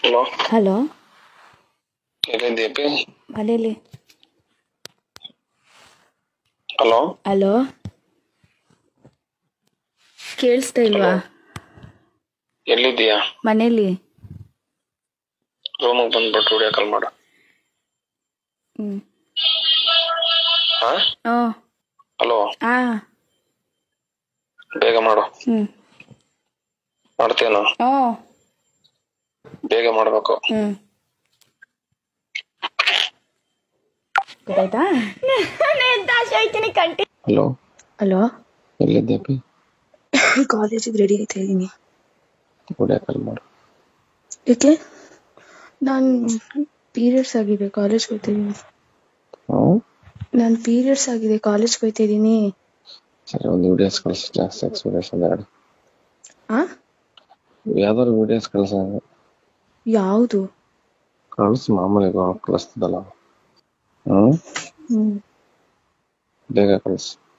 hello hello ಎಲ್ಲಿದ್ದೀಯಪ್ಪಿ ಮನೇಲಿ hello hello ಕೇಳಿಸ್ತಾ ಇಲ್ವಾ ಎಲ್ಲಿದ್ದೀಯಾ ಮನೇಲಿ ರೂಮಿಗೆ ಬಂದ್ಬಿಟ್ಟು ವಿಡಿಯೋ ಕಾಲ್ ಮಾಡು ಹ್ಞೂ ಹಾ ಹ್ಞೂ ಹಲೋ ಆ ಬೇಗ ಮಾಡು ಹ್ಞೂ ಮಾಡ್ತೇನು ಹ್ಞೂ ಬೇಗ ಮಾಡ್ಬೇಕು ಹ್ಞೂ ಗೊತ್ತಾಯ್ತಾ ಹಲೋ ಹಲೋ ಎಲ್ಲಿದ್ದೀಯಪ್ಪಿ ಕಾಲೇಜಿಗೆ ರೆಡಿ ಆಯ್ತಾ ಇದ್ದೀನಿ ವಿಡಿಯೋ ಕಾಲ್ ಮಾಡು ಏಕೆ ನಾನು ಪೀರಿಯಡ್ಸ್ ಆಗಿದೆ ಕಾಲೇಜ್ ಹೋಗ್ತಾ ಇದ್ದೀನಿ ಹ್ಞೂ ನಾನು ಪೀರಿಯಡ್ಸ್ ಆಗಿದೆ ಕಾಲೇಜ್ ಹೋಗ್ತಾ ಇದ್ದೀನಿ ಸರಿ ಒಂದು ವಿಡಿಯೋಸ್ ಕಳಿಸಿ ಜಾಸ್ತಿ ಎಕ್ಸ್ಪೀರಿಯನ್ಸ್ ಒಂದೆರಡು ಆ ಯಾವ್ದಾದ್ರು ವಿಡಿಯೋಸ್ ಕಳಿಸ ಯಾವುದು ಕಳಿಸ್ ಮಾಮೂಲಿ ಕಳಿಸ್ತದಲ್ಲ ಹ್ಞೂ ಹ್ಞೂ ಬೇಗ ಕಳಿಸ್